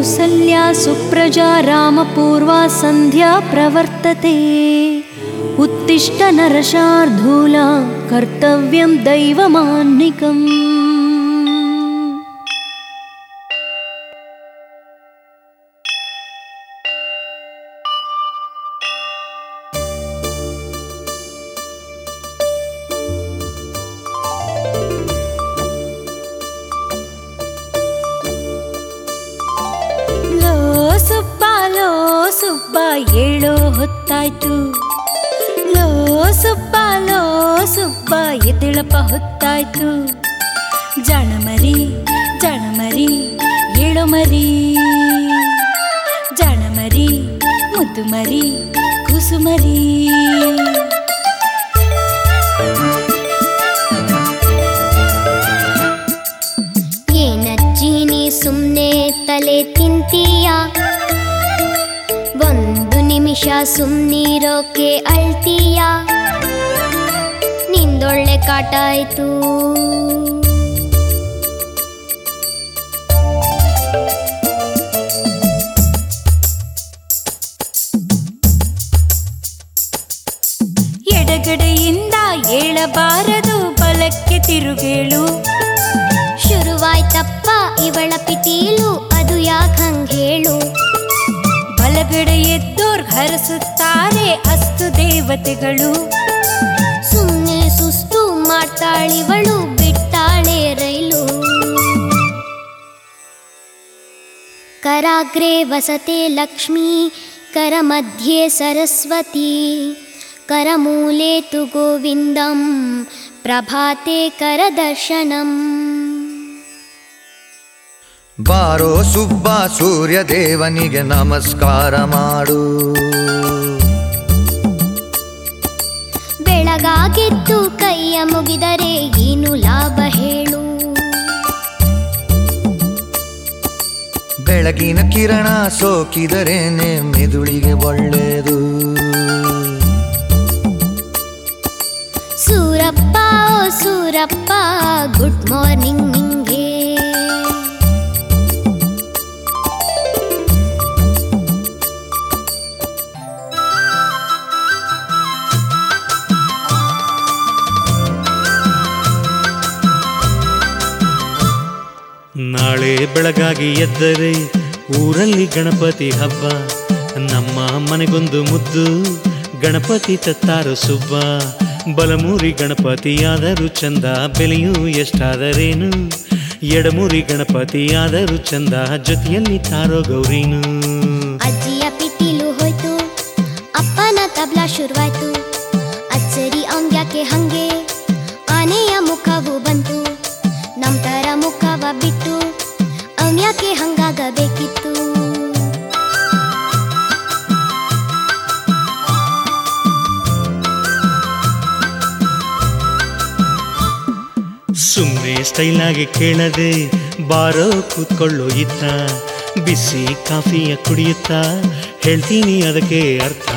कौसल्या सुप्रजा रामपूर्वा सन्ध्या प्रवर्तते उत्तिष्ठ नरशार्धूला कर्तव्यं दैवमान्निकम् ಲೋ ಸುಬ್ಬ ಲೋ ಸುಬ್ಬ ಏಳೋ ಹೊತ್ತಾಯ್ತು ಲೋ ಸುಬ್ಬ ಲೋ ಸುಬ್ಬ ಎದ್ದೇಳಪ್ಪ ಹೊತ್ತಾಯ್ತು ಜಾಣಮರಿ ಜಾಣಮರಿ ಏಳೋ ಮರಿ ಜಾಣಮರಿ ಮುದ್ದು ಮರಿ ಕುಸುಮರಿ ಏನಜ್ಜಿ ನೀ ಸುಮ್ನೆ ತಲೆ ತಿಂತೀಯ ಒಂದು ನಿಮಿಷ ಸುಮ್ನಿರೋಕೆ ಅಳ್ತೀಯ ನಿಂದೊಳ್ಳೆ ಕಾಟ ಆಯ್ತು ಎಡಗಡೆಯಿಂದ ಏಳಬಾರದು ಬಲಕ್ಕೆ ತಿರುಗೇಳು ಶುರುವಾಯ್ತಪ್ಪ ಇವಳ ಪಿಟೀಲು ಅದು ಯಾಕಂಗ್ ಹೇಳು ಬಲಗಡೆ ಎದ್ದೋರ್ ಹರಸುತ್ತಾರೆ ಅಸ್ತು ದೇವತೆಗಳು ಸುಮ್ನೆ ಸುಸ್ತು ಮಾಡ್ತಾಳಿವಳು ಬಿಟ್ಟಾಳೆ ರೈಲು कराग्रे वसते लक्ष्मी करमध्ये सरस्वती करमूले तु गोविन्दं प्रभाते करदर्शनम् ಬಾರೋ ಸುಬ್ಬ ಸೂರ್ಯ ದೇವನಿಗೆ ನಮಸ್ಕಾರ ಮಾಡು ಬೆಳಗಾಗಿದ್ದು ಕೈಯ ಮುಗಿದರೆ ಏನು ಲಾಭ ಹೇಳು ಬೆಳಗಿನ ಕಿರಣ ಸೋಕಿದರೇನೆ ಮೆದುಳಿಗೆ ಒಳ್ಳೆಯದು ಸೂರಪ್ಪ ಓ ಸೂರಪ್ಪ ಗುಡ್ ಮಾರ್ನಿಂಗ್ ನಿಂಗೆ ನಾಳೆ ಬೆಳಗಾಗಿ ಎದ್ದರೆ ಊರಲ್ಲಿ ಗಣಪತಿ ಹಬ್ಬ ನಮ್ಮ ಮನೆಗೊಂದು ಮುದ್ದು ಗಣಪತಿ ತತ್ತಾರು ಸುಬ್ಬ ಬಲಮೂರಿ ಗಣಪತಿಯಾದರೂ ಚಂದ ಬೆಲೆಯೂ ಎಷ್ಟಾದರೇನು ಎಡಮೂರಿ ಗಣಪತಿಯಾದರೂ ಚಂದ ಜೊತೆಯಲ್ಲಿ ತಾರೋ ಗೌರೀನು ಅಜ್ಜಿಯ ಪಿಟೀಲು ಹೋಯ್ತು ಅಪ್ಪನ ತಬ್ಲಾ ಶುರುವಾಯ್ತು ಅಚ್ಚರಿ ಅವ್ನ್ಯಾಕೆ ಹಂಗೆ ಆನೆಯ ಮುಖವು ಬಂತು ನಮ್ ತರ ಮುಖವ ಬಿಟ್ಟು ಅವ್ನ್ಯಾಕೆ ಹಂಗಾಗಬೇಕಿತ್ತು ಸುಮ್ಮನೆ ಸ್ಟೈಲಾಗಿ ಕೇಳದೆ ಬಾರೋ ಕೂತ್ಕೊಳ್ಳೋ ಇತ್ತ ಬಿಸಿ ಕಾಫಿಯ ಕುಡಿಯುತ್ತಾ ಹೇಳ್ತೀನಿ ಅದಕ್ಕೆ ಅರ್ಥ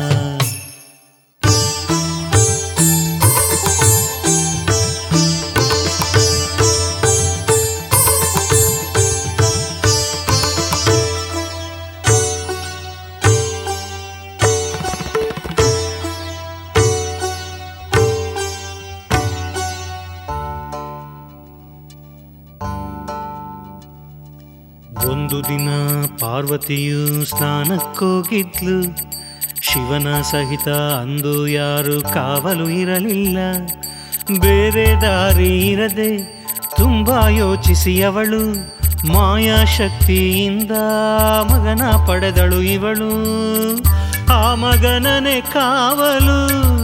ಒಂದು ದಿನ ಪಾರ್ವತಿಯು ಸ್ನಾನಕ್ಕೋಗಿದ್ಲು ಶಿವನ ಸಹಿತ ಅಂದು ಯಾರು ಕಾವಲು ಇರಲಿಲ್ಲ ಬೇರೆ ದಾರಿ ಇರದೆ ತುಂಬಾ ಯೋಚಿಸಿ ಅವಳು ಮಾಯಾಶಕ್ತಿಯಿಂದ ಮಗನ ಪಡೆದಳು ಇವಳು ಆ ಮಗನನೆ ಕಾವಲು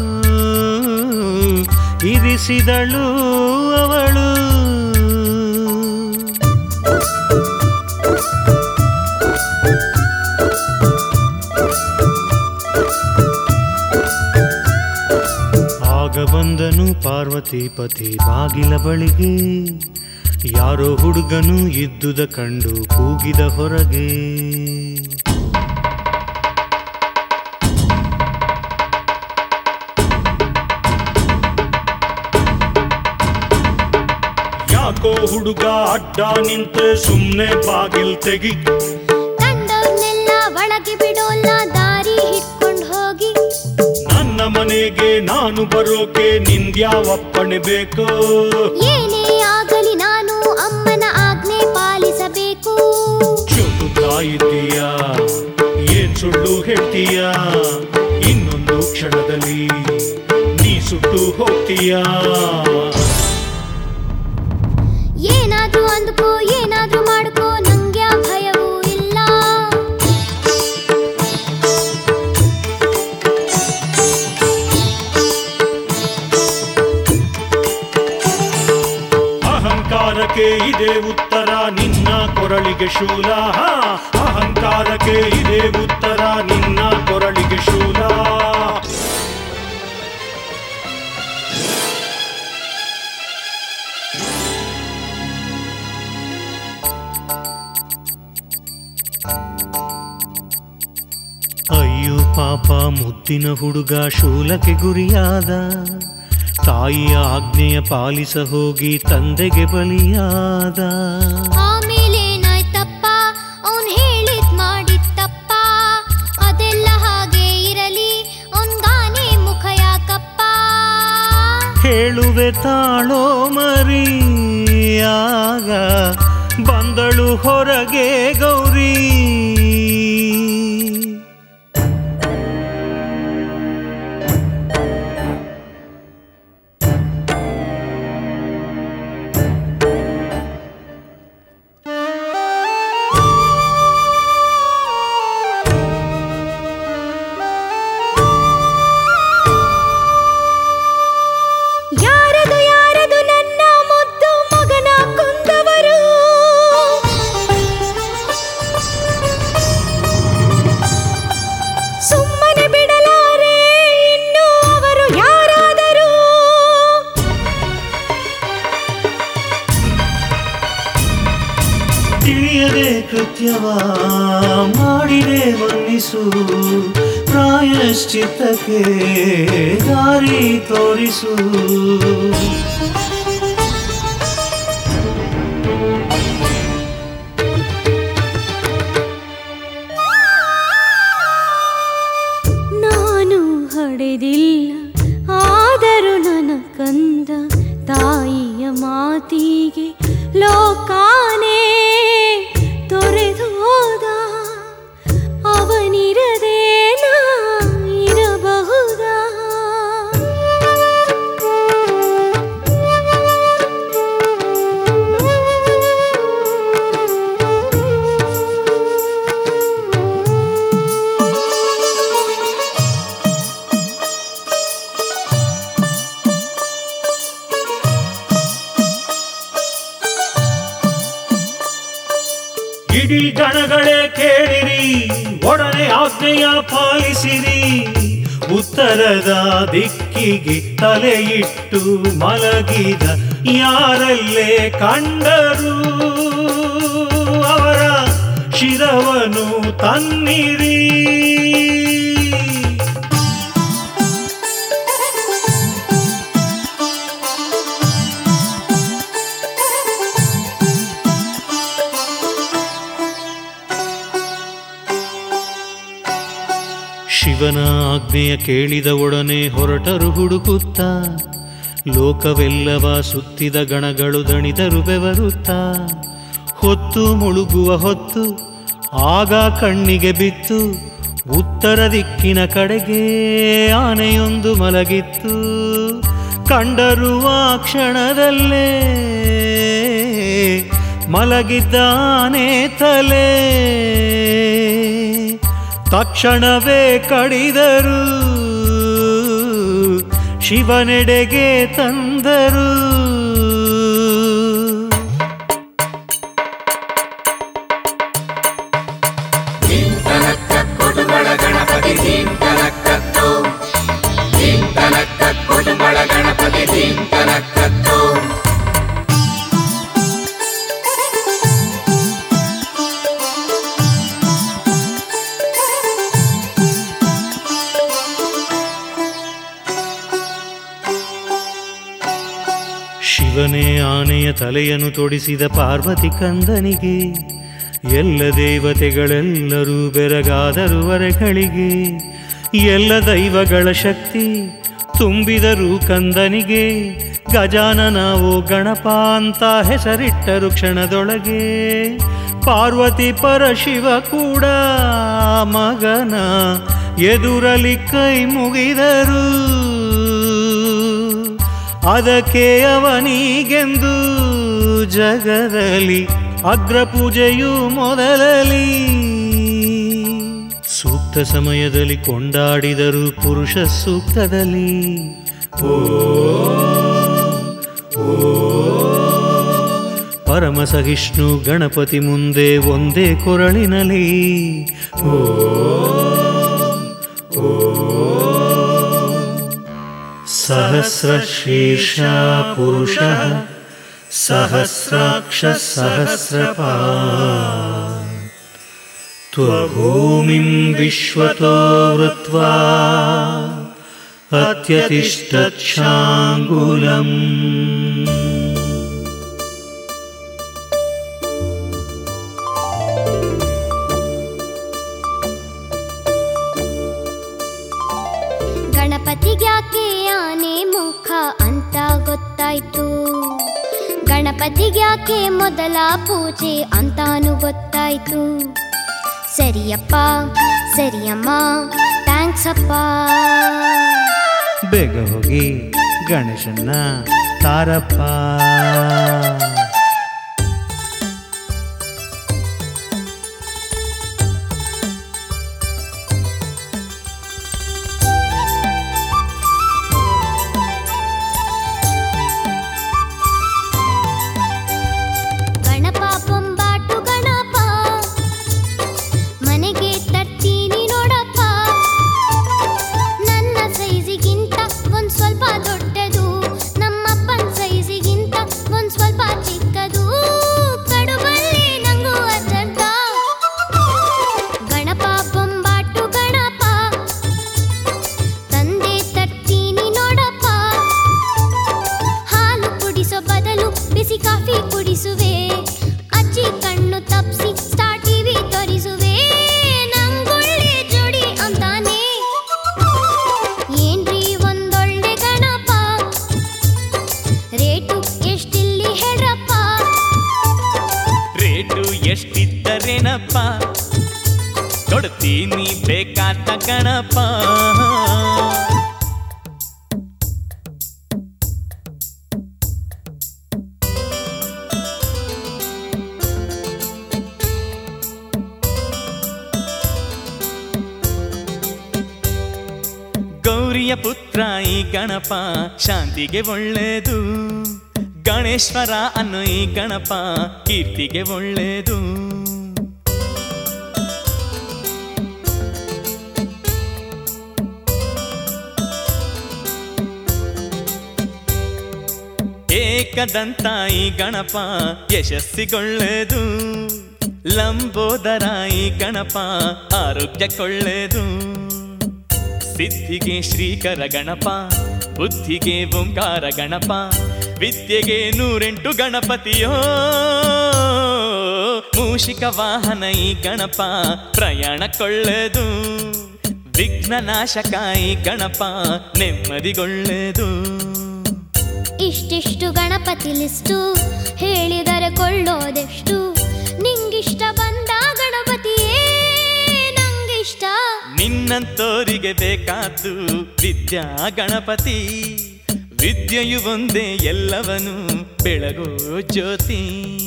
ಇರಿಸಿದಳು ಅವಳು ಆಗ ಬಂದನು ಪಾರ್ವತಿ ಪತಿ ಬಾಗಿಲ ಬಳಿಗೆ ಯಾರೋ ಹುಡುಗನು ಇದ್ದುದ ಕಂಡು ಕೂಗಿದ ಹೊರಗೆ ಯಾಕೋ ಹುಡುಗ ಅಡ್ಡ ನಿಂತೆ ಸುಮ್ನೆ ಬಾಗಿಲ್ ತೆಗಿ ಒಳಗೆ ಬಿಡೋಲ್ಲ ದಾರಿ ಹಿಡ್ಕೊಂಡು ಹೋಗಿ ನನ್ನ ಮನೆಗೆ ನಾನು ಬರೋಕೆ ನಿಂದ್ಯಾವಪ್ಪಣೆ ಬೇಕೋ ಏನೇ ಆಗಲಿ ನಾನು ಅಮ್ಮನ ಆಜ್ಞೆ ಪಾಲಿಸಬೇಕು ಚುಟುತ್ತಾ ಇದ್ದೀಯಾ ಏನ್ ಸುಳ್ಳು ಹೇಳ್ತೀಯಾ ಇನ್ನೊಂದು ಕ್ಷಣದಲ್ಲಿ ನೀ ಸುಟ್ಟು ಹೋಗ್ತೀಯಾ ಏನಾದ್ರೂ ಅಂದ್ಕೋ ಏನಾದ್ರೂ ಮಾಡ್ಕೋ ನಂಗೆ ಆ ಭಯವೂ ಇಲ್ಲ ಅಹಂಕಾರಕ್ಕೆ ಇದೆ ಉತ್ತರ ನಿನ್ನ ಕೊರಳಿಗೆ ಶೂಲ ಹಾ, ಅಹಂಕಾರಕ್ಕೆ ಇದೆ ಉತ್ತರ ನಿನ್ನ ಕೊರಳಿಗೆ ಶೂಲ ಅಯ್ಯೋ ಪಾಪ ಮುದ್ದಿನ ಹುಡುಗ ಶೂಲಕ್ಕೆ ಗುರಿಯಾದ ತಾಯಿಯ ಆಜ್ಞೆಯ ಪಾಲಿಸ ಹೋಗಿ ತಂದೆಗೆ ಬಲಿಯಾದ ಆಮೇಲೆ ಏನಾಯ್ತಪ್ಪ ಅವನ್ ಹೇಳಿದ್ ಮಾಡಿತ್ತಪ್ಪ ಅದೆಲ್ಲ ಹಾಗೆ ಇರಲಿ ಅವನ್ಗಾನೇ ಮುಖ ಯಾಕಪ್ಪ ಹೇಳುವೆ ತಾಳೋ ಮರಿಯಾಗ ಬಂದಳು ಹೊರಗೆ ಗೌರಿ ಯಾರದು ಯಾರದು ನನ್ನ ಮುದ್ದು ಮಗನ ಕೊಂದವರು ಸುಮ್ಮನೆ ಬಿಡಲಾರೆ ಇನ್ನು ಅವರು ಯಾರಾದರೂ ತಿಳಿಯದೆ ಕೃತ್ಯವ ಮಾಡಿದೆ ಮನ್ನಿಸು ಪ್ರಾಯಶ್ಚಿತ್ತಕ್ಕೆ ದಾರಿ ತೋರಿಸು ನಾನು ಹಡೆದಿಲ್ಲ ಆದರೂ ನನ್ನ ಕಂದ ತಾಯಿಯ ಮಾತಿಗೆ ಲೋಕಾನೇ ತೊರೆದು ಹೋದ ಅವನಿರದೆ ನಾ ಇರಬಹುದಾ ಇಡೀ ಗಣಗಳೇ ಕೇಳಿರಿ ಒಡನೆ ಆಜ್ಞೆಯ ಪಾಲಿಸಿರಿ ಉತ್ತರದ ದಿಕ್ಕಿಗೆ ತಲೆಯಿಟ್ಟು ಮಲಗಿದ ಯಾರಲ್ಲೇ ಕಂಡರು ಅವರ ಶಿರವನು ತನ್ನಿರಿ ಶಿವನ ಆಜ್ಞೆಯ ಕೇಳಿದ ಒಡನೆ ಹೊರಟರು ಹುಡುಕುತ್ತ ಲೋಕವೆಲ್ಲವ ಸುತ್ತಿದ ಗಣಗಳು ದಣಿದರು ಬೆವರುತ್ತ ಹೊತ್ತು ಮುಳುಗುವ ಹೊತ್ತು ಆಗ ಕಣ್ಣಿಗೆ ಬಿತ್ತು ಉತ್ತರ ದಿಕ್ಕಿನ ಕಡೆಗೆ ಆನೆಯೊಂದು ಮಲಗಿತ್ತು ಕಂಡರು ಆ ಕ್ಷಣದಲ್ಲೇ ಮಲಗಿದ್ದ ಆನೆ ತಲೆ ತಕ್ಷಣವೇ ಕಡಿದರು ಶಿವನೆಡೆಗೆ ತಂದರು ಶಿವನೇ ಆನೆಯ ತಲೆಯನ್ನು ತೊಡಿಸಿದ ಪಾರ್ವತಿ ಕಂದನಿಗೆ ಎಲ್ಲ ದೇವತೆಗಳೆಲ್ಲರೂ ಬೆರಗಾದರು ವರೆಗಳಿಗೆ ಎಲ್ಲ ದೈವಗಳ ಶಕ್ತಿ ತುಂಬಿದರು ಕಂದನಿಗೆ ಗಜಾನನವು ಗಣಪ ಅಂತ ಹೆಸರಿಟ್ಟರು ಕ್ಷಣದೊಳಗೆ ಪಾರ್ವತಿ ಪರಶಿವ ಕೂಡ ಮಗನ ಎದುರಲಿ ಕೈ ಮುಗಿದರು ಅದಕ್ಕೆ ಅವನಿಗೆಂದು ಜಗದಲ್ಲಿ ಅಗ್ರಪೂಜೆಯು ಮೊದಲಲಿ ಸೂಕ್ತ ಸಮಯದಲ್ಲಿ ಕೊಂಡಾಡಿದರು ಪುರುಷ ಸೂಕ್ತದಲ್ಲಿ ಓ ಪರಮ ಸಹಿಷ್ಣು ಗಣಪತಿ ಮುಂದೆ ಒಂದೇ ಕೊರಳಿನಲಿ ಓ सहस्रशीर्ष पुरुषः सहस्राक्ष सहस्रपा त्वभूमिं विश्वतो वृत्वा अत्यतिष्ठच्छाङ्गुलम् ಗಣಪತಿಗ್ಯಾಕೆ ಆನೆ ಮುಖ ಅಂತ ಗೊತ್ತಾಯ್ತು ಗಣಪತಿಗ್ಯಾಕೆ ಮೊದಲ ಪೂಜೆ ಅಂತಾನು ಗೊತ್ತಾಯ್ತು ಸರಿಯಪ್ಪ ಸರಿಯಮ್ಮ ಥ್ಯಾಂಕ್ಸ್ ಅಪ್ಪ ಬೇಗ ಹೋಗಿ ಗಣೇಶನ್ನ ತಾರಪ್ಪ ಗಣಪ ಬೊಂಬಾಟು ಗಣಪ ಮನೆಗೆ ತರ್ತೀನಿ ನೋಡಪ್ಪ ನನ್ನ ಸೈಜಿಗಿಂತ ಒಂದ್ ಸ್ವಲ್ಪ ದೊಡ್ಡದು ನಮ್ಮಪ್ಪನ ಸೈಜಿಗಿಂತ ಒಂದ್ ಸ್ವಲ್ಪ ಚಿಕ್ಕದು ಕಡುಬಲ್ಲಿ ನಂಗೂ ಅರ್ಜೆಂಟ ಗಣಪ ಬೊಂಬಾಟು ಗಣಪ ತಂದೆ ತರ್ತೀನಿ ನೋಡಪ್ಪ ಹಾಲು ಕುಡಿಸೋ ಬದಲು ಬಿಸಿ ಕಾಫಿ ಕುಡಿಸುವೆ ಅಜ್ಜಿ ಕಣ್ಣು ತಪ್ಸಿ ಸ್ಟಾರ್ ಟಿವಿ ತೋರಿಸುವೆ ನಂಗೊಳ್ಳೆ ಜೋಡಿ ಅಂತಾನೆ ಏನ್ರಿ ಒಂದೊಳ್ಳೆ ಗಣಪ ರೇಟು ಎಷ್ಟಿಲ್ಲಿ ಹೇಳ್ರಪ್ಪ ರೇಟು ಎಷ್ಟಿದ್ದರೇನಪ್ಪ ಕೊಡ್ತೀನಿ ಬೇಕಾದ ಗಣಪ ಗೌರಿಯ ಪುತ್ರ ಈ ಗಣಪ ಶಾಂತಿಗೆ ಒಳ್ಳೆಯದು ಗಣೇಶ್ವರ ಅನ್ನೋ ಈ ಗಣಪ ಕೀರ್ತಿಗೆ ಒಳ್ಳೆಯದು ಏಕದಂತ ಈ ಗಣಪ ಯಶಸ್ಸಿಗೊಳ್ಳೆದು ಲಂಬೋದರ ಈ ಗಣಪ ಆರೋಗ್ಯಕ್ಕೊಳ್ಳೆದು ಸಿದ್ಧಿಗೆ ಶ್ರೀಕರ ಗಣಪ ಬುದ್ಧಿಗೆ ಓಂಕಾರ ಗಣಪ ವಿದ್ಯೆಗೆ ನೂರೆಂಟು ಗಣಪತಿಯೋ ಮೂಷಿಕ ವಾಹನ ಈ ಗಣಪ ಪ್ರಯಾಣ ಕೊಳ್ಳೆದು ವಿಘ್ನ ನಾಶಕ ಈ ಗಣಪ ನೆಮ್ಮದಿಗೊಳ್ಳೆದು ಇಷ್ಟಿಷ್ಟು ಗಣಪತಿ ಲಿಸ್ಟು ಹೇಳಿದರೆ ಕೊಳ್ಳೋದೆಷ್ಟು ನಿಂಗಿಷ್ಟ ಬಂದ ಗಣಪತಿಯೇ ನಂಗಿಷ್ಟ ನಿನ್ನಂತೋರಿಗೆ ಬೇಕಾದ್ದು ವಿದ್ಯಾ ಗಣಪತಿ ವಿದ್ಯೆಯು ಒಂದೇ ಎಲ್ಲವನು ಬೆಳಗೋ ಜ್ಯೋತಿ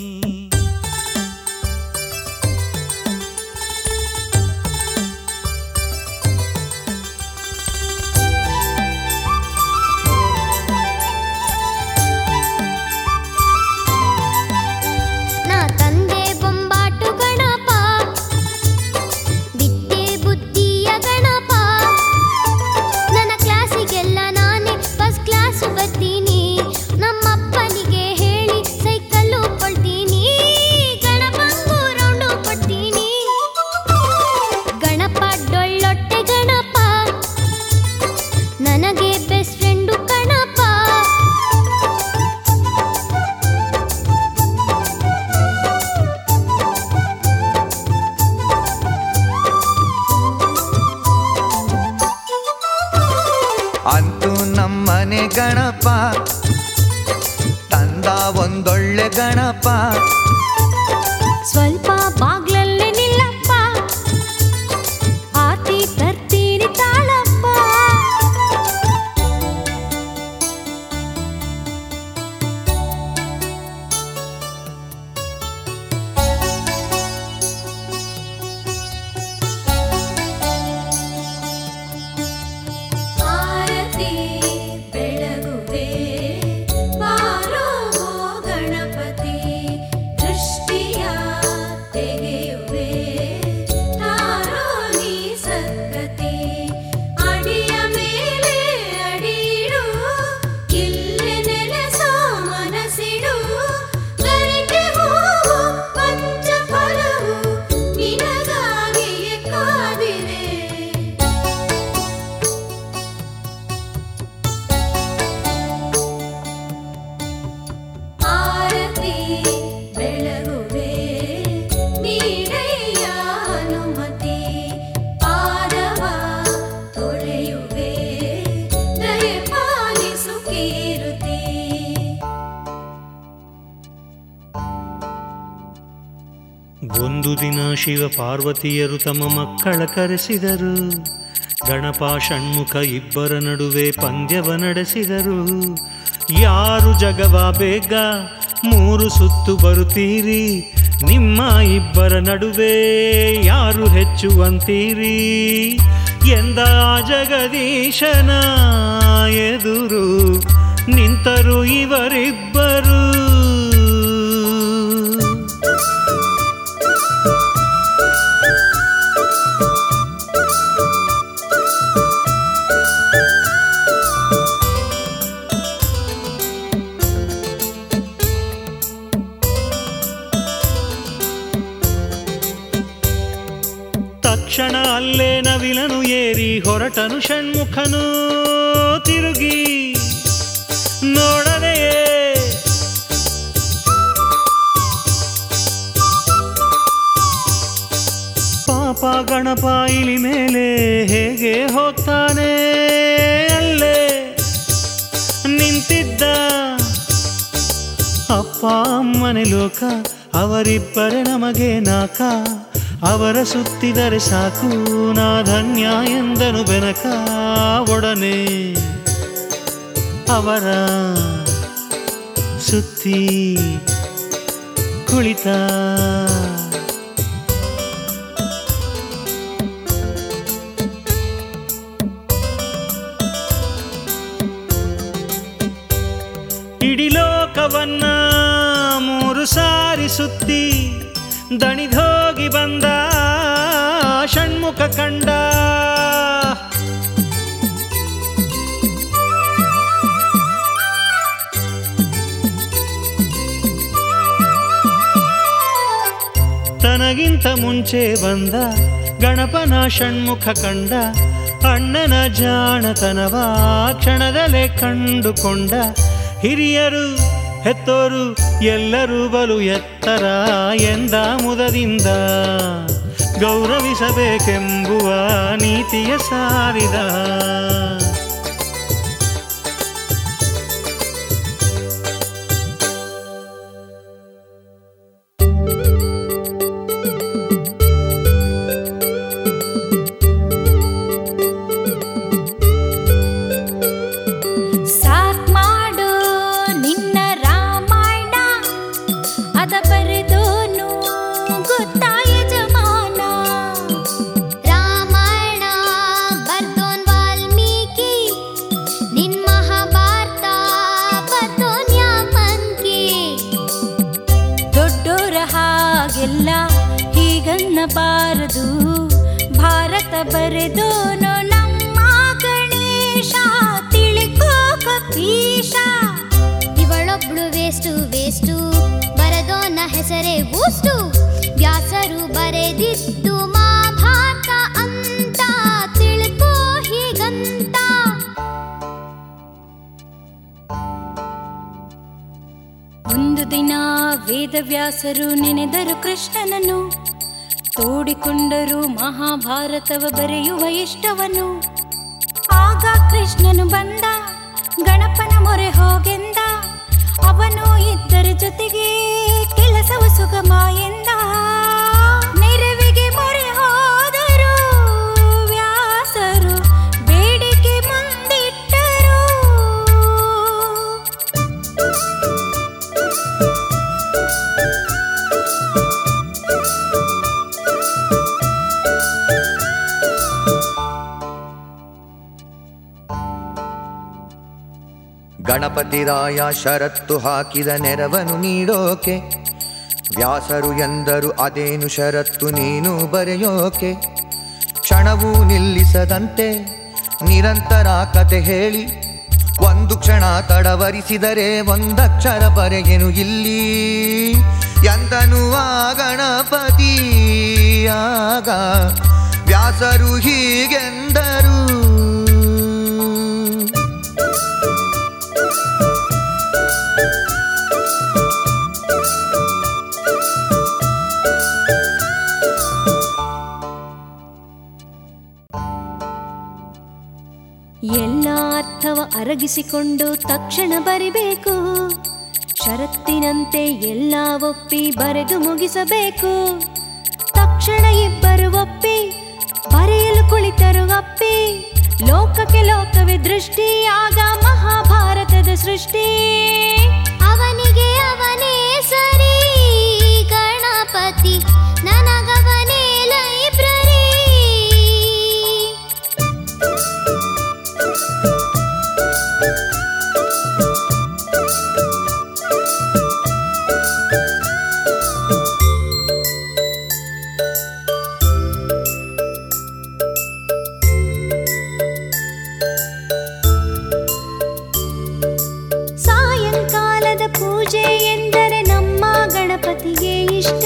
ನಾ ತಂದೆ ಬೊಂಬಾಟು ಗಣಪ ವಿದ್ಯೆ ಬುದ್ಧಿಯ ಗಣಪ ನನ್ನ ಕ್ಲಾಸಿಗೆಲ್ಲ ನಾನೇ ಫಸ್ಟ್ ಕ್ಲಾಸ್ ಬರ್ತೀನಿ ನಮ್ಮಪ್ಪನಿಗೆ ಹೇಳಿ ಸೈಕಲ್ಲು ಕೊಳ್ತೀನಿ ಅಂತೂ ನಮ್ಮನೆ ಗಣಪ ತಂದ ಒಂದೊಳ್ಳೆ ಗಣಪ ಸ್ವಲ್ಪ ಬಾಗ್ಲಲ್ಲೇ ನಿಲ್ಲಪ್ಪ ಆತಿ ತರ್ತೀನಿ ತಾಳಪ್ಪ ಆರತಿ ಬೆಳಗುವೆ ಬಾರೋ ಗಣಪತಿ ದೃಷ್ಟಿಯ ತೆಗೆಯುವೆ ತಾರೋ ನೀ ಸದ್ಗತಿ ಅಡಿಯ ಮೇಲೆ ಅಡಿಡು ಇಲ್ಲಿ ನೆಲೆಸೋ ಮನಸ್ಸಿಡು ಗರಿಕೆ ಹೂವು ಪಂಚ ಫಲವು ನಿನಗಾಗಿಯೇ ಕಾದಿವೆ ಆರತಿ ಬೆಳಗುವೆ ನೀಡಯ್ಯ ಅನುಮತಿ ಪಾದವ ತೊಳೆಯುವೆ ದಯೆ ಪಾಲಿಸು ಕೀರುತಿ ಒಂದು ದಿನ ಶಿವ ಪಾರ್ವತಿಯರು ತಮ್ಮ ಮಕ್ಕಳ ಕರೆಸಿದರು ಗಣಪ ಷಣ್ಮುಖ ಇಬ್ಬರ ನಡುವೆ ಪಂದ್ಯವ ನಡೆಸಿದರು ಯಾರು ಜಗವ ಬೇಗ ಮೂರು ಸುತ್ತು ಬರುತ್ತೀರಿ ನಿಮ್ಮ ಇಬ್ಬರ ನಡುವೆ ಯಾರು ಹೆಚ್ಚುವಂತೀರಿ ಎಂದ ಆ ಜಗದೀಶನ ಎದುರು ನಿಂತರು ಇವರಿಬ್ಬರು ತಕ್ಷಣ ಅಲ್ಲೇ ನವಿಲನು ಏರಿ ಹೊರಟನು ಷಣ್ಮುಖನು ತಿರುಗಿ ನೋಡದೆಯೇ ಪಾಪ ಗಣಪ ಇಲಿ ಮೇಲೆ ಹೇಗೆ ಹೋಗ್ತಾನೆ ಅಲ್ಲೇ ನಿಂತಿದ್ದ ಅಪ್ಪ ಅಮ್ಮನೆ ಲೋಕ ಅವರಿಬ್ಬರೇ ನಮಗೆ ನಾಕ ಅವರ ಸುತ್ತಿದರೆ ಸಾಕು ನಾ ಧನ್ಯ ಎಂದನು ಬೆನಕ ಒಡನೆ ಅವರ ಸುತ್ತಿ ಕುಳಿತ ಇಡೀ ಲೋಕವನ್ನ ಮೂರು ಸಾರಿ ಸುತ್ತಿ ದಣಿದೋಗಿ ಬಂದ ಷಣ್ಮುಖ ಕಂಡ ತನಗಿಂತ ಮುಂಚೆ ಬಂದ ಗಣಪನ ಷಣ್ಮುಖ ಕಂಡ ಅಣ್ಣನ ಜಾಣತನವ ಕ್ಷಣದಲ್ಲೇ ಕಂಡುಕೊಂಡ ಹಿರಿಯರು ಹೆತ್ತೋರು ಎಲ್ಲರೂ ಬಲು ಎತ್ತರ ಎಂದ ಮುದದಿಂದ ಗೌರವಿಸಬೇಕೆಂಬುವ ನೀತಿಯ ಸಾರಿದ ಸಾಕ್ ಮಾಡು ನಿನ್ನ ರಾಮಾಯಣ ಅದ ಬರೆದೋನು ಗೊತ್ತಾ ಯಜಮಾನ ರಾಮಾಯಣ ಬರ್ದೋನ್ ವಾಲ್ಮೀಕಿ ನಿನ್ ಮಹಾಭಾರತ ಬರ್ದೋನ್ ಯಾಮಂಕಿ ದೊಡ್ಡೋರ ಹಾಗೆಲ್ಲ ಹೀಗನ್ನಬಾರದು ಭಾರತ ಬರೆದೋನು ನಮ್ಮ ಗಣೇಶ ತಿಳಿಕೋ ಕಪೀಶ ಇವಳೊಬ್ಳು ವೇಸ್ಟು ವೇಸ್ಟು ಬರದೋನ ಹೆಸರೇ ಬೂಸ್ಟು ವ್ಯಾಸರು ಬರೆದಿದ್ದು ಮಹಾಭಾರತ ಅಂತ ತಿಳ್ಕೋ ಹೀಗಂತ ಒಂದು ದಿನ ವೇದವ್ಯಾಸರು ನೆನೆದರು ಕೃಷ್ಣನನ್ನು ತೋಡಿಕೊಂಡರು ಮಹಾಭಾರತವ ಬರೆಯುವ ಇಷ್ಟವನ್ನು ಆಗ ಕೃಷ್ಣನು ಬಂದ ಗಣಪನ ಮೊರೆ ಹೋಗೆಂದ ಅವನು ಇದ್ದರ ಜೊತೆಗೆ ಕೆಲಸವು ಸುಗಮ ಎಂದ ನೆರವಿಗೆ ಮೊರೆ ಹೋದರು ವ್ಯಾಸರು ಬೇಡಿಕೆ ಮುಂದಿಟ್ಟರು ಗಣಪತಿ ರಾಯ ಷರತ್ತು ಹಾಕಿದ ನೆರವನು ನೀಡೋಕೆ ವ್ಯಾಸರು ಎಂದರು ಅದೇನು ಷರತ್ತು ನೀನು ಬರೆಯೋಕೆ ಕ್ಷಣವೂ ನಿಲ್ಲಿಸದಂತೆ ನಿರಂತರ ಕತೆ ಹೇಳಿ ಒಂದು ಕ್ಷಣ ತಡವರಿಸಿದರೆ ಒಂದಕ್ಷರ ಬರೆಗೆನು ಇಲ್ಲಿ ಎಂದನು ಆ ಗಣಪತಿ ಆಗ ವ್ಯಾಸರು ಹೀಗೆಂದರು ಎಲ್ಲ ಅರ್ಥವ ಅರಗಿಸಿಕೊಂಡು ತಕ್ಷಣ ಬರಿಬೇಕು ಷರತ್ತಿನಂತೆ ಎಲ್ಲ ಒಪ್ಪಿ ಬರೆದು ಮುಗಿಸಬೇಕು ತಕ್ಷಣ ಇಬ್ಬರು ಒಪ್ಪಿ ಬರೆಯಲು ಕುಳಿತರು ಅಪ್ಪಿ ಲೋಕಕ್ಕೆ ಲೋಕವೇ ದೃಷ್ಟಿ ಆಗ ಮಹಾಭಾರತದ ಸೃಷ್ಟಿ ಅವನಿಗೆ ಅವನೇ ಸರಿ ಗಣಪತಿ ನನಗವನೇ ಲೈಬ್ರರಿ ಸಾಯಂಕಾಲದ ಪೂಜೆ ಎಂದರೆ ನಮ್ಮ ಗಣಪತಿಗೆ ಇಷ್ಟ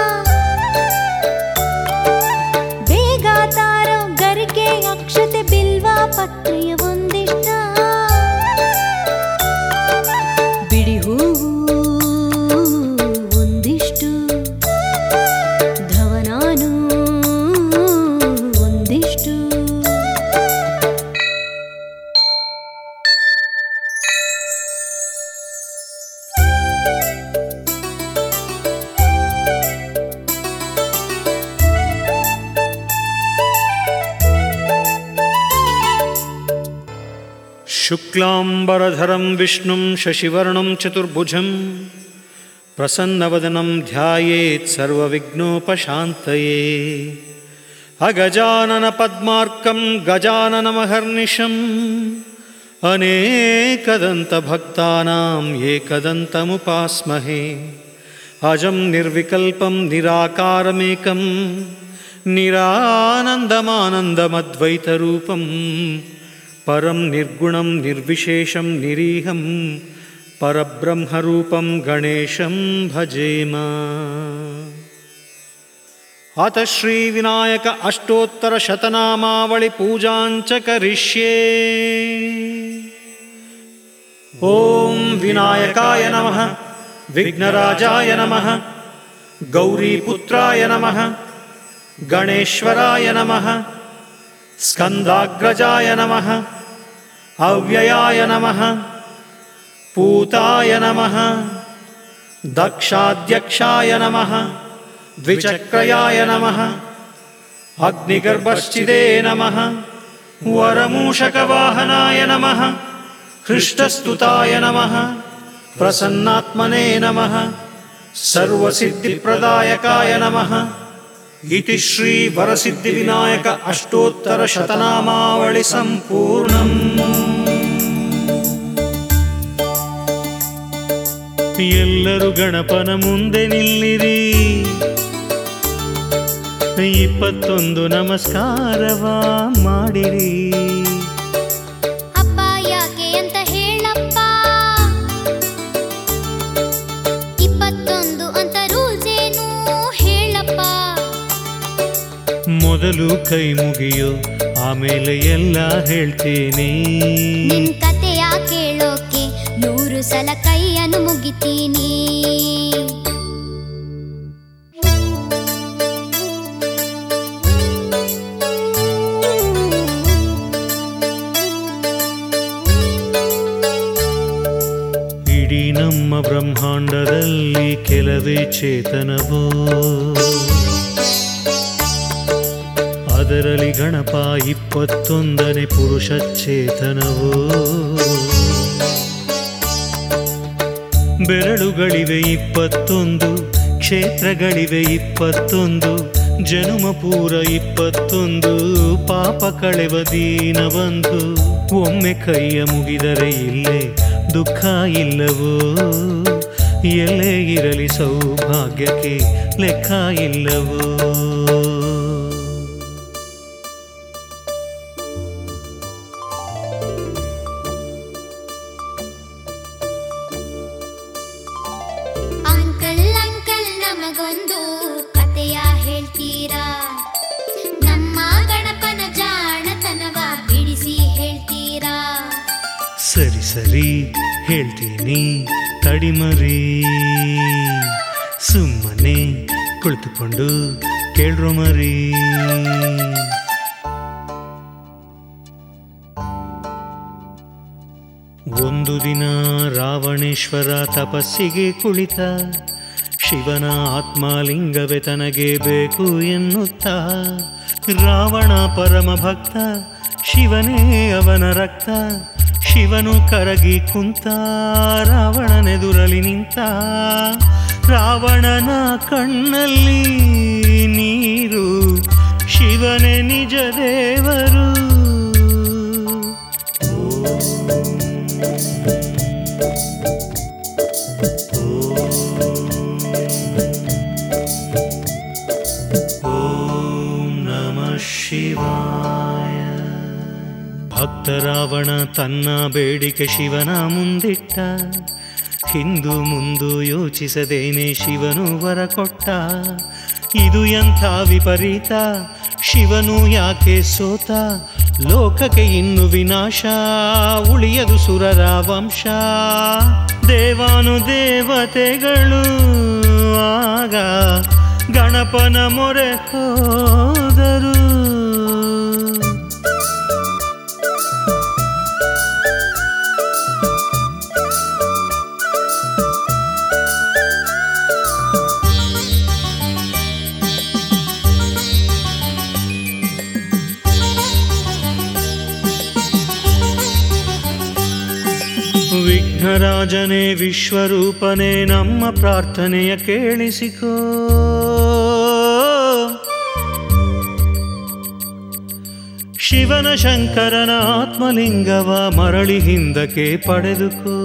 ಬೇಗ ತಾರೋ ಗರಿಕೆ ಅಕ್ಷತೆ ಬಿಲ್ವ ಪತ್ರೆಯ ಒಂದಿಷ್ಟ ಬಿಡಿ ಹೂವು ಒಂದಿಷ್ಟು ಧವನಾನು ಒಂದಿಷ್ಟು शुक्लाम्बरधरं विष्णुं शशिवर्णं चतुर्भुजं प्रसन्नवदनं ध्यायेत् सर्वविघ्नोपशान्तये अगजाननपद्मार्कं गजाननमहर्निशम् अनेकदन्तभक्तानाम् एकदन्तमुपास्महे अजं निर्विकल्पं निराकारमेकं निरानन्दमानन्दमद्वैतरूपम् परं निर्गुणं निर्विशेषं निरीहं परब्रह्मरूपं गणेशं भजेम अथ श्रीविनायक अष्टोत्तरशतनामावलिपूजाञ्च करिष्ये ॐ विनायकाय नमः विघ्नराजाय नमः गौरीपुत्राय नमः गणेश्वराय नमः स्कन्दाग्रजाय नमः अव्ययाय नमः पूताय नमः दक्षाध्यक्षाय नमः द्विचक्रयाय नमः अग्निगर्भश्चिदे नमः वरमूषकवाहनाय नमः हृष्टस्तुताय नमः प्रसन्नात्मने नमः सर्वसिद्धिप्रदायकाय नमः इति श्रीवरसिद्धिविनायक अष्टोत्तरशतनामावळि सम्पूर्णम् ಎಲ್ಲರೂ ಗಣಪನ ಮುಂದೆ ನಿಲ್ಲಿರಿ ಇಪ್ಪತ್ತೊಂದು ನಮಸ್ಕಾರವ ಮಾಡಿರಿ ಹಬ್ಬ ಯಾಕೆ ಅಂತ ಹೇಳಪ್ಪ ಇಪ್ಪತ್ತೊಂದು ಅಂತ ರೂಲ್ಸ್ ಏನು ಹೇಳಪ್ಪ ಮೊದಲು ಕೈ ಮುಗಿಯೋ ಆಮೇಲೆ ಎಲ್ಲ ಹೇಳ್ತೀನಿ ನಿನ್ ಕತೆಯ ಕೇಳೋಕೆ ನೂರು ಸಲ ಕೈಯನ್ನು ಮುಗಿತೀನಿ ನಮ್ಮ ಬ್ರಹ್ಮಾಂಡದಲ್ಲಿ ಕೆಲವೇ ಚೇತನವೋ ಅದರಲ್ಲಿ ಗಣಪ ಇಪ್ಪತ್ತೊಂದನೇ ಪುರುಷ ಚೇತನವೋ ಬೆರಳುಗಳಿವೆ ಇಪ್ಪತ್ತೊಂದು ಕ್ಷೇತ್ರಗಳಿವೆ ಇಪ್ಪತ್ತೊಂದು ಜನುಮ ಪೂರ ಇಪ್ಪತ್ತೊಂದು ಪಾಪ ಕಳೆವ ದೀನ ಬಂಧು ಒಮ್ಮೆ ಕೈಯ ಮುಗಿದರೆ ಇಲ್ಲೇ ದುಃಖ ಇಲ್ಲವೋ ಎಲ್ಲೇ ಇರಲಿ ಸೌಭಾಗ್ಯಕ್ಕೆ ಲೆಕ್ಕ ಇಲ್ಲವೋ ಅಂಕಲ್ ಅಂಕಲ್ ನಮಗೊಂದು ಕತೆಯ ಹೇಳ್ತೀರಾ ನಮ್ಮ ಗಣಪನ ಜಾಣತನವ ಬಿಡಿಸಿ ಹೇಳ್ತೀರಾ ಸರಿ ಸರಿ ಹೇಳ್ತೀನಿ ತಡಿಮರಿ ಸುಮ್ಮನೆ ಕುಳಿತುಕೊಂಡು ಕೇಳ್ರೋ ಮರಿ ಒಂದು ದಿನ ರಾವಣೇಶ್ವರ ತಪಸ್ಸಿಗೆ ಕುಳಿತ ಶಿವನ ಆತ್ಮಲಿಂಗವೇ ತನಗೆ ಬೇಕು ಎನ್ನುತ್ತಾ ರಾವಣ ಪರಮ ಭಕ್ತ ಶಿವನೇ ಅವನ ರಕ್ತ ಶಿವನು ಕರಗಿ ಕುಂತ ರಾವಣನೆದುರಲಿ ನಿಂತ ರಾವಣನ ಕಣ್ಣಲ್ಲಿ ನೀರು ಶಿವನೇ ನಿಜ ದೇವರು ಓಂ ನಮಃ ಶಿವಾಯ ಭಕ್ತ ರಾವಣ ತನ್ನ ಬೇಡಿಕೆ ಶಿವನ ಮುಂದಿಟ್ಟ ಹಿಂದು ಮುಂದು ಯೋಚಿಸದೇನೆ ಶಿವನು ವರ ಕೊಟ್ಟ ಇದು ಎಂಥ ವಿಪರೀತ ಶಿವನು ಯಾಕೆ ಸೋತ ಲೋಕಕ್ಕೆ ಇನ್ನು ವಿನಾಶ ಉಳಿಯದು ಸುರರ ವಂಶ ದೇವಾನು ದೇವತೆಗಳು ಆಗ ಗಣಪನ ಮೊರೆ ಹೋದರು ವಿಘ್ನರಾಜನೇ ವಿಶ್ವರೂಪನೇ ನಮ್ಮ ಪ್ರಾರ್ಥನೆಯ ಕೇಳಿಸಿಕೋ ಶಿವನ ಶಂಕರನ ಆತ್ಮಲಿಂಗವ ಮರಳಿ ಹಿಂದಕ್ಕೆ ಪಡೆದುಕೋ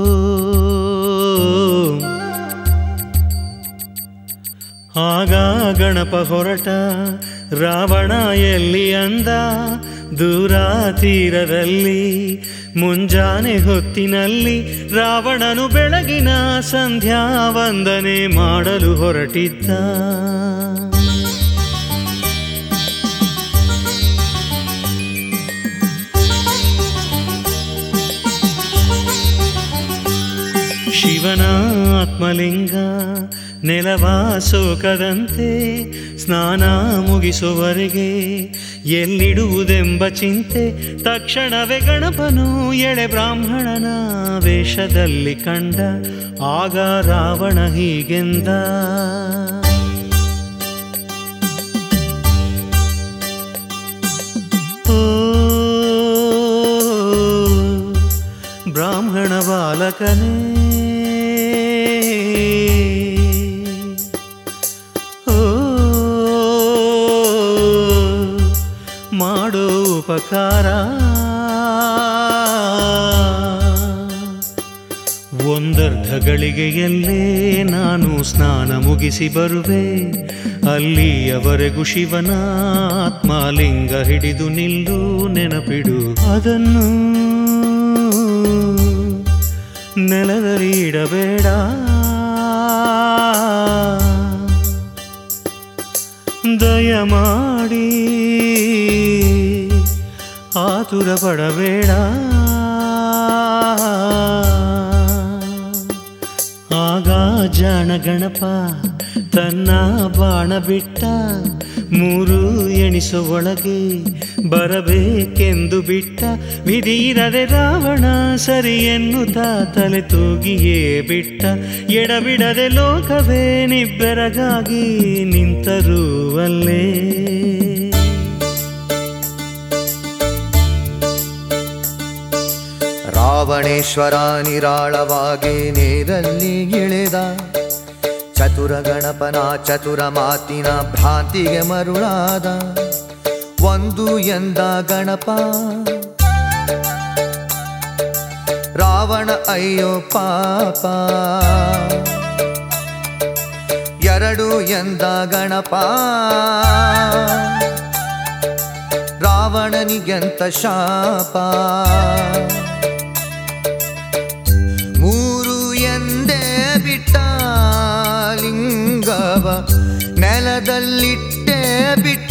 ಆಗ ಗಣಪ ಹೊರಟ ರಾವಣ ಎಲ್ಲಿ ಅಂದ ದೂರ ತೀರದಲ್ಲಿ ಮುಂಜಾನೆ ಹೊತ್ತಿನಲ್ಲಿ ರಾವಣನು ಬೆಳಗಿನ ಸಂಧ್ಯಾ ವಂದನೆ ಮಾಡಲು ಹೊರಟಿದ್ದ ಶಿವನ ಆತ್ಮಲಿಂಗ ನೆಲವ ಸೋಕದಂತೆ ಸ್ನಾನ ಮುಗಿಸುವವರೆಗೆ ಎಲ್ಲಿಡುವುದೆಂಬ ಚಿಂತೆ ತಕ್ಷಣವೇ ಗಣಪನು ಎಳೆ ಬ್ರಾಹ್ಮಣನ ವೇಷದಲ್ಲಿ ಕಂಡ ಆಗ ರಾವಣ ಹೀಗೆಂದ ಓ ಬ್ರಾಹ್ಮಣ ಬಾಲಕನೇ ಓ ಮಾಡೋ ಉಪಕಾರ ಒಂದರ್ಧ ಗಳಿಗೆಯಲ್ಲೇ ನಾನು ಸ್ನಾನ ಮುಗಿಸಿ ಬರುವೆ ಅಲ್ಲಿಯವರೆಗೂ ಶಿವನ ಆತ್ಮಲಿಂಗ ಹಿಡಿದು ನಿಲ್ಲು ನೆನಪಿಡು ಅದನ್ನು ನೆಲದಲ್ಲಿ ಇಡಬೇಡ ದಯಮಾಡಿ ಆತುರ ಪಡಬೇಡ ಆಗ ಜಾಣ ಗಣಪ ತನ್ನ ಬಾಣ ಬಿಟ್ಟ ಮೂರು ಎಣಿಸೋ ಒಳಗೆ ಬರಬೇಕೆಂದು ಬಿಟ್ಟ ವಿಧಿರದೆ ರಾವಣ ಸರಿ ಎನ್ನುತ್ತಾ ತಲೆ ತೂಗಿಯೇ ಬಿಟ್ಟ ಎಡಬಿಡದೆ ಲೋಕವೇ ನಿಬ್ಬೆರಗಾಗಿ ನಿಂತರೂ ಅಲ್ಲೇ ರಾವಣೇಶ್ವರ ನಿರಾಳವಾಗಿ ನೀರಲ್ಲಿ ಇಳಿದ ಚತುರ ಗಣಪನ ಚತುರ ಮಾತಿನ ಭ್ರಾಂತಿಗೆ ಮರುಳಾದ ಒಂದು ಎಂದ ಗಣಪ ರಾವಣ ಅಯ್ಯೋ ಪಾಪ ಎರಡು ಎಂದ ಗಣಪ ರಾವಣನಿಗೆಂತ ಶಾಪ ಮೂರು ಎಂದೇ ಬಿಟ್ಟ ಲಿಂಗವ ನೆಲದಲ್ಲಿಟ್ಟೇ ಬಿಟ್ಟ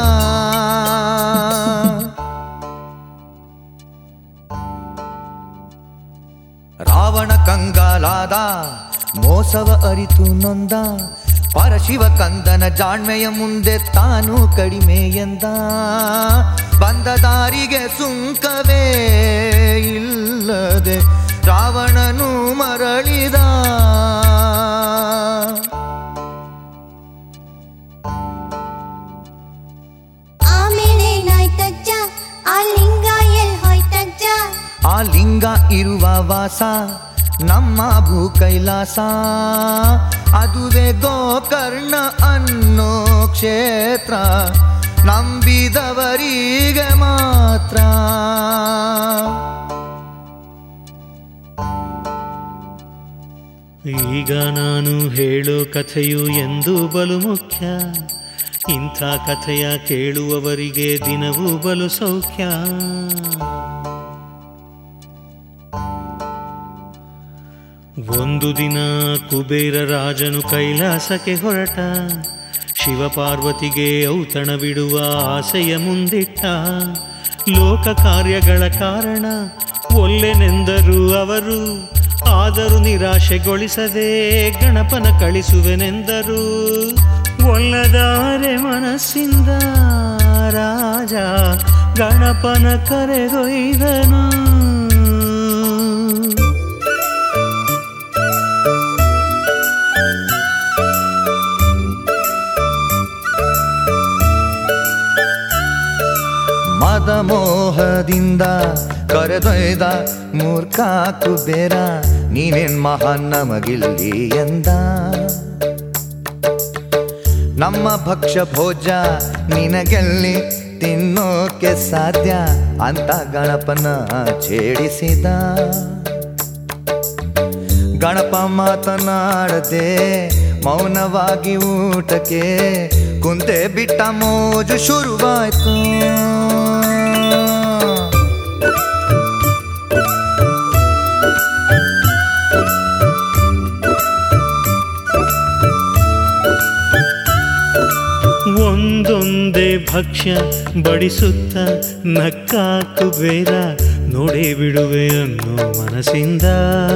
ರಾವಣ ಕಂಗಾಲಾದ ಮೋಸವ ಅರಿತು ನೊಂದ ಪರಶಿವ ಕಂದನ ಜಾಣ್ಮೆಯ ಮುಂದೆ ತಾನು ಕಡಿಮೆ ಎಂದ ಬಂದ ದಾರಿಗೆ ಸುಂಕವೇ ಇಲ್ಲದೆ ರಾವಣನು ಮರಳಿದ ಆಮೇಲೆ ಏನಾಯ್ತಜ್ಜ ಆ ಲಿಂಗ ಎಲ್ ಹೋಯ್ತಜ್ಜ ಆ ಲಿಂಗ ಇರುವ ವಾಸ ನಮ್ಮ ಭೂ ಕೈಲಾಸ ಅದುವೇ ಗೋಕರ್ಣ ಅನ್ನೋ ಕ್ಷೇತ್ರ ನಂಬಿದವರಿಗೆ ಮಾತ್ರ ಈಗ ನಾನು ಹೇಳೋ ಕಥೆಯು ಎಂದು ಬಲು ಮುಖ್ಯ ಇಂಥ ಕಥೆಯ ಕೇಳುವವರಿಗೆ ದಿನವೂ ಬಲು ಸೌಖ್ಯ ಒಂದು ದಿನ ಕುಬೇರ ರಾಜನು ಕೈಲಾಸಕ್ಕೆ ಹೊರಟ ಶಿವಪಾರ್ವತಿಗೆ ಔತಣವಿಡುವ ಆಸೆಯ ಮುಂದಿಟ್ಟ ಲೋಕ ಕಾರ್ಯಗಳ ಕಾರಣ ಒಲ್ಲೆನೆಂದರು ಅವರು ಆದರೂ ನಿರಾಶೆಗೊಳಿಸದೆ ಗಣಪನ ಕಳಿಸುವೆನೆಂದರು ಒಲ್ಲದಾರೆ ಮನಸ್ಸಿಂದ ರಾಜ ಗಣಪನ ಕರೆದೊಯ್ದನು ಮದ ಮೋಹದಿಂದ ಕರೆದೊಯ್ದ ಮೂರ್ಖ ಕುಬೇರ ನೀನೇನ್ ಮಹಾನ್ ನಮಗಿಲ್ಲಿ ಎಂದ ನಮ್ಮ ಭಕ್ಷ್ಯ ಭೋಜ ನಿನಗೆಲ್ಲಿ ತಿನ್ನೋಕೆ ಸಾಧ್ಯ ಅಂತ ಗಣಪನ ಛೇಡಿಸಿದ ಗಣಪ ಮಾತನಾಡದೆ ಮೌನವಾಗಿ ಊಟಕ್ಕೆ ಕುಂತೆ ಬಿಟ್ಟ ಮೋಜು ಶುರುವಾಯ್ತು ಒಂದೊಂದೇ ಭಕ್ಷ್ಯ ಬಡಿಸುತ್ತ ನಕ್ಕ ಕುಬೇರ ನೋಡೇ ಬಿಡುವೆ ಅನ್ನೋ ಮನಸ್ಸಿಂದ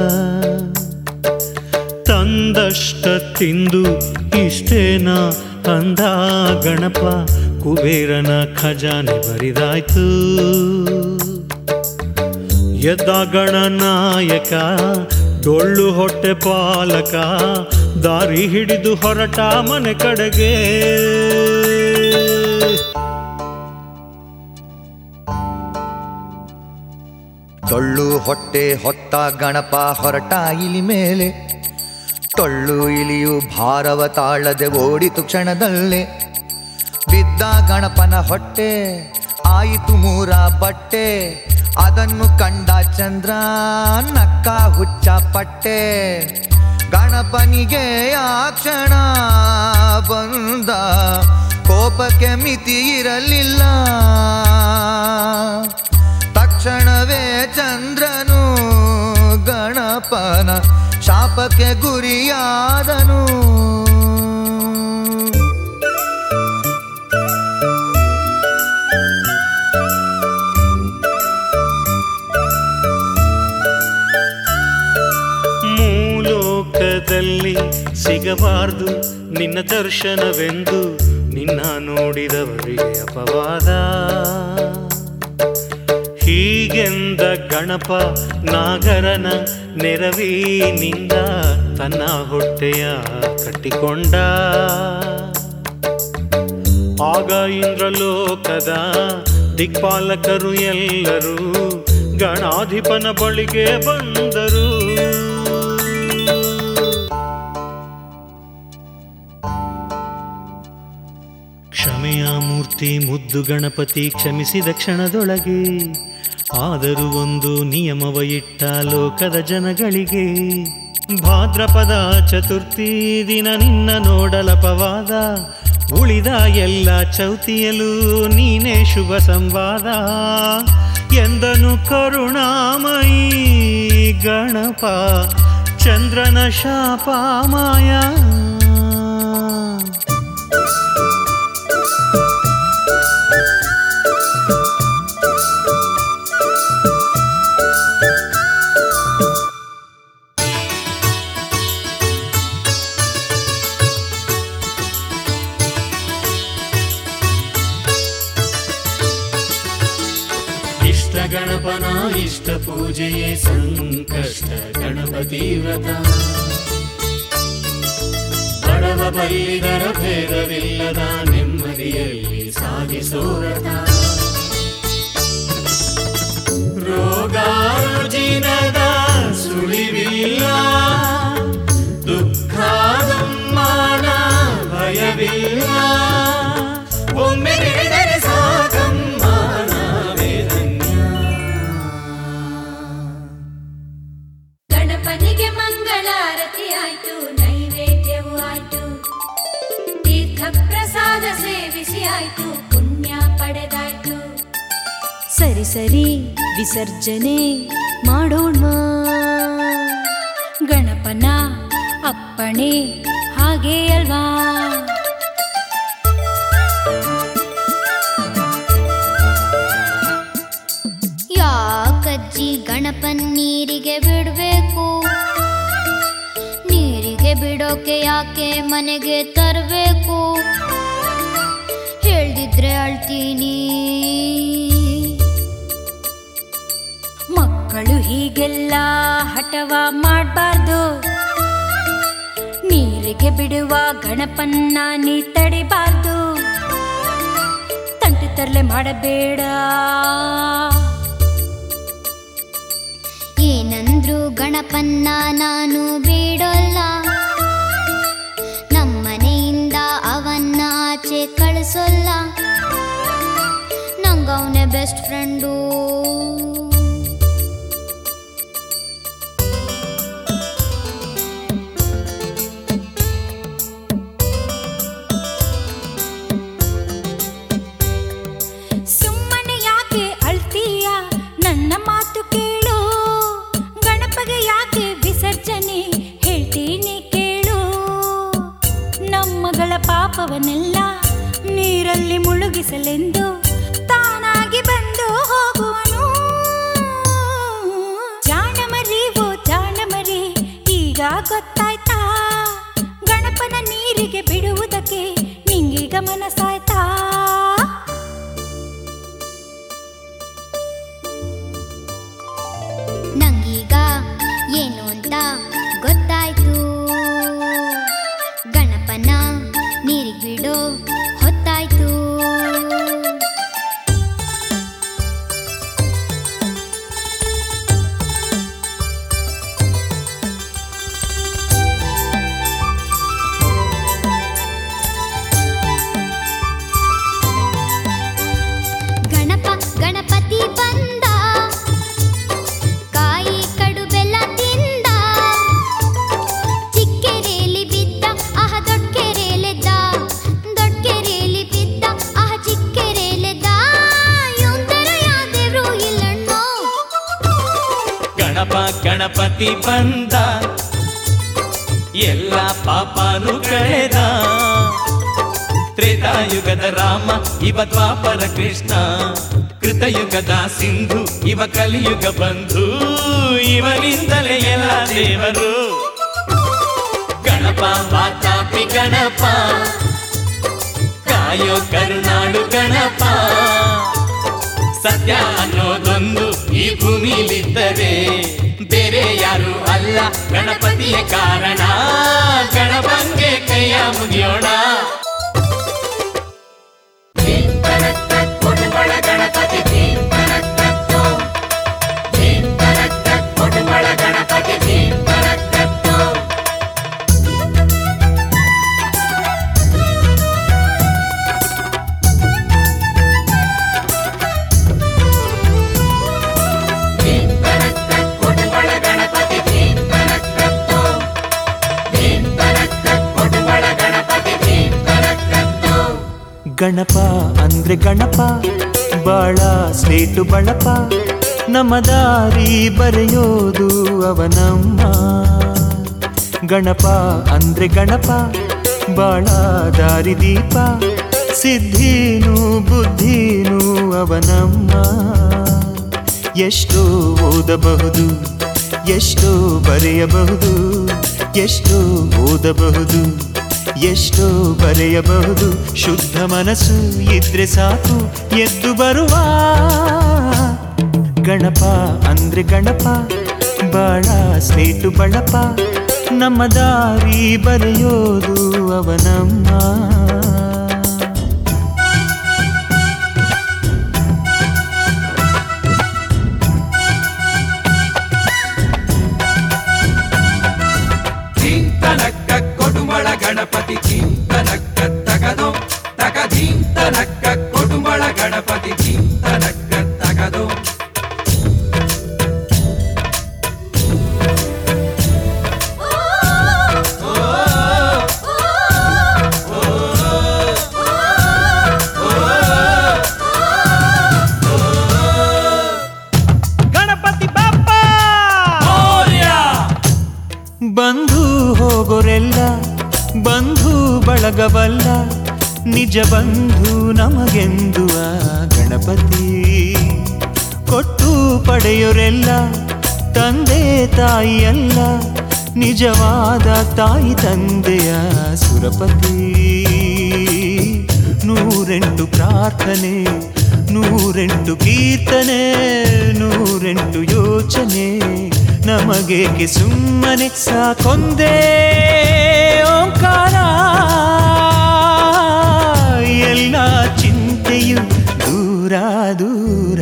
ತಂದಷ್ಟ ತಿಂದು ಇಷ್ಟೇನ ಅಂದ ಗಣಪ ಕುಬೇರನ ಖಜಾನೆ ಬರಿದಾಯ್ತು ಎದ್ದ ಗಣನಾಯಕ ಡೊಳ್ಳು ಹೊಟ್ಟೆ ಪಾಲಕ ದಾರಿ ಹಿಡಿದು ಹೊರಟ ಮನೆ ಕಡೆಗೆ ಟೊಳ್ಳು ಹೊಟ್ಟೆ ಹೊತ್ತ ಗಣಪ ಹೊರಟ ಇಲಿ ಮೇಲೆ ಟೊಳ್ಳು ಇಲಿಯು ಭಾರವ ತಾಳದೆ ಓಡಿತು ಕ್ಷಣದಲ್ಲೇ ಬಿದ್ದ ಗಣಪನ ಹೊಟ್ಟೆ ಆಯಿತು ಮೂರ ಬಟ್ಟೆ ಅದನ್ನು ಕಂಡ ಚಂದ್ರ ನಕ್ಕ ಹುಚ್ಚ ಪಟ್ಟೆ ಗಣಪನಿಗೆ ಆ ಕ್ಷಣ ಬಂದ ಕೋಪಕ್ಕೆ ಮಿತಿ ಇರಲಿಲ್ಲ ತಕ್ಷಣವೇ ಚಂದ್ರನು ಗಣಪನ ಶಾಪಕ್ಕೆ ಗುರಿಯಾದನು ಮೂಲೋಕದಲ್ಲಿ ಸಿಗಬಾರ್ದು ನಿನ್ನ ದರ್ಶನವೆಂದು ನಿನ್ನ ನಿನ್ನ ನೋಡಿದವರಿಗೆ ಅಪವಾದ ಹೀಗೆಂದ ಗಣಪ ನಾಗರನ ನೆರವಿನಿಂದ ತನ್ನ ಹೊಟ್ಟೆಯ ಕಟ್ಟಿಕೊಂಡ ಆಗ ಇಂದ್ರಲೋಕದ ದಿಕ್ಪಾಲಕರು ಎಲ್ಲರೂ ಗಣಾಧಿಪನ ಬಳಿಗೆ ಬಂದರು ಕ್ಷಮೆಯ ಮೂರ್ತಿ ಮುದ್ದು ಗಣಪತಿ ಕ್ಷಮಿಸಿದ ಕ್ಷಣದೊಳಗೆ ಆದರೂ ಒಂದು ನಿಯಮವ ಇಟ್ಟ ಲೋಕದ ಜನಗಳಿಗೆ ಭಾದ್ರಪದ ಚತುರ್ಥಿ ದಿನ ನಿನ್ನ ನೋಡಲಪವಾದ ಉಳಿದ ಎಲ್ಲ ಚೌತಿಯಲು ನೀನೇ ಶುಭ ಸಂವಾದ ಎಂದನು ಕರುಣಾಮಯಿ ಗಣಪ ಚಂದ್ರನ ಶಾಪ ಮಾಯಾ ಇಷ್ಟ ಗಣಪನ ಇಷ್ಟ ಪೂಜೆಯೇ ಸಂಕಷ್ಟ ಗಣಪತಿ ವ್ರತ ಬಡವ ಬಲ್ಲಿದರ ಭೇದವಿಲ್ಲದ ನೆಮ್ಮದಿಯಲ್ಲಿ ಸಾಗಿಸೋ ರಥ ರೋಗ ರುಜಿನದ ಸುಳಿವಿಲ್ಲ ದುಃಖ ದುಮ್ಮಾನ ಭಯವಿಲ್ಲ ಒಮ್ಮೆ ನಡೆದರೆ ಸಾಕಮ್ಮ ನಾವೇ ಧನ್ಯ ಗಣಪನಿಗೆ ಮಂಗಳಾರತಿ ಆಯ್ತು ನೈವೇದ್ಯವೂ ಆಯ್ತು ತೀರ್ಥ ಪ್ರಸಾದ ಸೇವಿಸಿ ಆಯ್ತು ಪುಣ್ಯ ಪಡೆದಾಯ್ತು ಸರಿ ಸರಿ ವಿಸರ್ಜನೆ ಮಾಡೋಣ ಗಣಪನ ಅಪ್ಪಣೆ ಹಾಗೆ ಅಲ್ವಾ ಯಾಕಜ್ಜಿ ಗಣಪನ್ ನೀರಿಗೆ ಬಿಡಬೇಕು ನೀರಿಗೆ ಬಿಡೋಕೆ ಯಾಕೆ ಮನೆಗೆ ತರಬೇಕು ಹೇಳ್ದಿದ್ರೆ ಅಳ್ತೀನಿ ಮಕ್ಕಳು ಹೀಗೆಲ್ಲ ಹಠವ ಮಾಡಬಾರ್ದು ನೀರಿಗೆ ಬಿಡುವ ಗಣಪನ್ನ ನೀ ತಡಿಬಾರ್ದು ತಂಟು ತರಲೆ ಮಾಡಬೇಡ ಏನಂದ್ರು ಗಣಪನ್ನ ನಾನು ಬಿಡೋಲ್ಲ ನಮ್ಮನೆಯಿಂದ ಅವನ್ನ ಆಚೆ ಕಳಿಸೋಲ್ಲ ನಂಗವನೇ ಬೆಸ್ಟ್ ಫ್ರೆಂಡು ಸುಮ್ಮನೆ ಯಾಕೆ ಅಳ್ತೀಯ ನನ್ನ ಮಾತು ಕೇಳು ಗಣಪಗೆ ಯಾಕೆ ವಿಸರ್ಜನೆ ಹೇಳ್ತೀನಿ ಕೇಳು ನಮ್ಮಗಳ ಪಾಪವನ್ನೆಲ್ಲ ನೀರಲ್ಲಿ ಮುಳುಗಿಸಲೆಂದು ತಾನಾಗಿ ಬಂದು ಹೋಗುವನು ಜಾಣಮರಿ ಓ ಜಾಣಮರಿ ಈಗ ಗೊತ್ತಾಯ್ತಾ ಗಣಪನ ನೀರಿಗೆ ಬಿಡುವುದಕ್ಕೆ ನಿಂಗೀಗ ಮನಸ್ಸಾಯ್ತಾ ನಂಗೀಗ ಏನು ಅಂತ ಗೊತ್ತಾಯ್ತು ಗಣಪನ ನೀರಿಗೆ ಬಿಡೋ ಹೊತ್ತಾಯ್ತು ಗಣಪ ಗಣಪತಿ ಬಂದ ಕಾಯಿ ಕಡು ಬೆಲ್ಲ ತಿಂದ ಚಿಕ್ಕೆರೆಯಲ್ಲಿ ಬಿದ್ದ ಆಹ ದೊಡ್ಕೆರೆಲೆದ್ದ ದೊಡ್ಕೆರೆಯಲ್ಲಿ ಬಿದ್ದ ಆಹ ಚಿಕ್ಕೆರೆಲೆದ್ದ ಇವಂತರ ಯಾವ್ದೇವ್ರು ಇಲ್ಲಣ್ಣೋ ಗಣಪ ಗಣಪತಿ ಬಂದ ಎಲ್ಲ ಪಾಪನು ಕಳೆದ ತ್ರೇತಾಯುಗದ ರಾಮ ಇವ ದ್ವಾಪರ ಕೃಷ್ಣ ಕೃತಯುಗದ ಸಿಂಧು ಇವ ಕಲಿಯುಗ ಬಂಧು ಇವನಿಂದಲೇ ಎಲ್ಲ ದೇವರು ಗಣಪ ವಾತಾಪಿ ಗಣಪ ಕಾಯೋ ಕರುನಾಡು ಗಣಪ ಸತ್ಯ ಅನ್ನೋದೊಂದು ಈ ಭೂಮಿಲಿದ್ದರೆ ಬೇರೆ ಯಾರು ಅಲ್ಲ ಗಣಪತಿಯ ಕಾರಣ ಗಣಪಂಗೆ ಕೈಯ ಮುಗಿಯೋಣ ಗಣಪ ಅಂದ್ರೆ ಗಣಪ ಬಾಳ ಸ್ಲೇಟು ಬಳಪ ನಮ್ಮ ದಾರಿ ಬರೆಯೋದು ಅವನಮ್ಮ ಗಣಪ ಅಂದ್ರೆ ಗಣಪ ಬಾಳ ದಾರಿ ದೀಪ ಸಿದ್ಧಿನೂ ಬುದ್ಧಿನೂ ಅವನಮ್ಮ ಎಷ್ಟು ಓದಬಹುದು ಎಷ್ಟು ಬರೆಯಬಹುದು ಎಷ್ಟು ಓದಬಹುದು ಎಷ್ಟು ಬರೆಯಬಹುದು ಶುದ್ಧ ಮನಸ್ಸು ಇದ್ರೆ ಸಾಕು ಎದ್ದು ಬರುವ ಗಣಪ ಅಂದ್ರೆ ಗಣಪ ಬಾಳ ಸ್ಲೇಟು ಬಳಪ ನಮ್ಮ ದಾರಿ ಬರೆಯೋದು ಅವನಮ್ಮ ಚಿಂತನಕ್ಕ ಕೊಡುಮಳ ಗಣಪತಿ ಚಿಂತನಕ್ಕ ತಗದೋ ತಗದಿಂತನಕ್ಕ ಕೊಡುಮಳ ಗಣಪತಿ ಚಿಂತನಕ್ಕ ತಗದೋ ಗಣಪತಿ ಬಾಪ್ಪ ಮೌರ್ಯ ಬಂಧು ಹೋಗೋರೆಲ್ಲ ಬಂಧು ಬಳಗವಲ್ಲ ನಿಜ ಬಂಧು ನಮಗೆಂದು ಆ ಗಣಪತಿ ಕೊಟ್ಟು ಪಡೆಯೋರೆಲ್ಲ ತಂದೆ ತಾಯಿಯಲ್ಲ ನಿಜವಾದ ತಾಯಿ ತಂದೆಯ ಸುರಪತಿ ನೂರೆಂಟು ಪ್ರಾರ್ಥನೆ ನೂರೆಂಟು ಕೀರ್ತನೆ ನೂರೆಂಟು ಯೋಚನೆ ನಮಗೇಕೆ ಸುಮ್ಮನೆ ಸಾಕೊಂದೇ ಓಂಕಾರ ಎಲ್ಲ ಚಿಂತೆಯು ದೂರ ದೂರ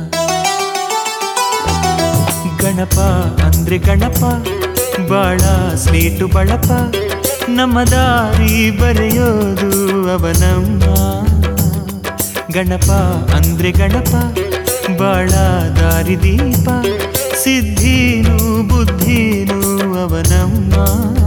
ಗಣಪ ಅಂದ್ರೆ ಗಣಪ ಬಾಳ ಸ್ಲೇಟು ಬಳಪ ನಮ್ಮ ದಾರಿ ಬರೆಯೋದು ಅವನಮ್ಮ ಗಣಪ ಅಂದ್ರೆ ಗಣಪ ಬಾಳ ದಾರಿ ದೀಪ ಸಿದ್ಧಿನೂ ಬುದ್ಧಿನೂ ಅವನಮ್ಮ